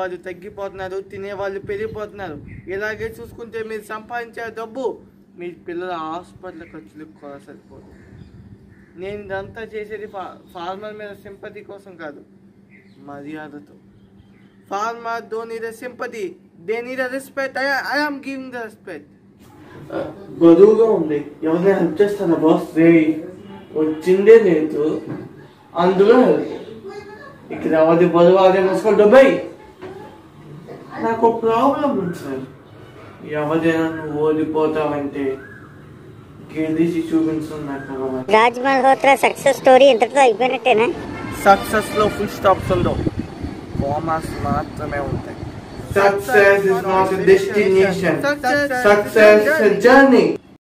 వాళ్ళు తగ్గిపోతున్నారు తినేవాళ్ళు పెరిగిపోతున్నారు ఇలాగే చూసుకుంటే మీరు సంపాదించే డబ్బు మీ పిల్లల హాస్పిటల్ ఖర్చులకు కూడా సరిపోదు నేను ఇదంతా చేసేది ఫా ఫార్మర్ మీద సింపతి కోసం కాదు మర్యాదతో farmer don't need sympathy they need respect I I'm giving the respect బరువుగా ఉంది ఎవరైనా హెల్ప్ చేస్తారా బాస్ రే వచ్చిందే లేదు అందులో help. ఇక్కడ ఎవరి బరువు అదే మూసుకొని డబ్బాయి నాకు ప్రాబ్లం ఉంది సార్ ఎవరైనా నువ్వు ఓడిపోతావంటే గెలిచి చూపించడం నాకు అలవాటు. రాజ్ మల్హోత్రా సక్సెస్ స్టోరీ ఇంతటితో అయిపోయినట్టేనా సక్సెస్ లో ఫుల్ స్టాప్స్ ఉండవు కామర్స్ మాత్రమే ఉంటాయి success is not destination success journey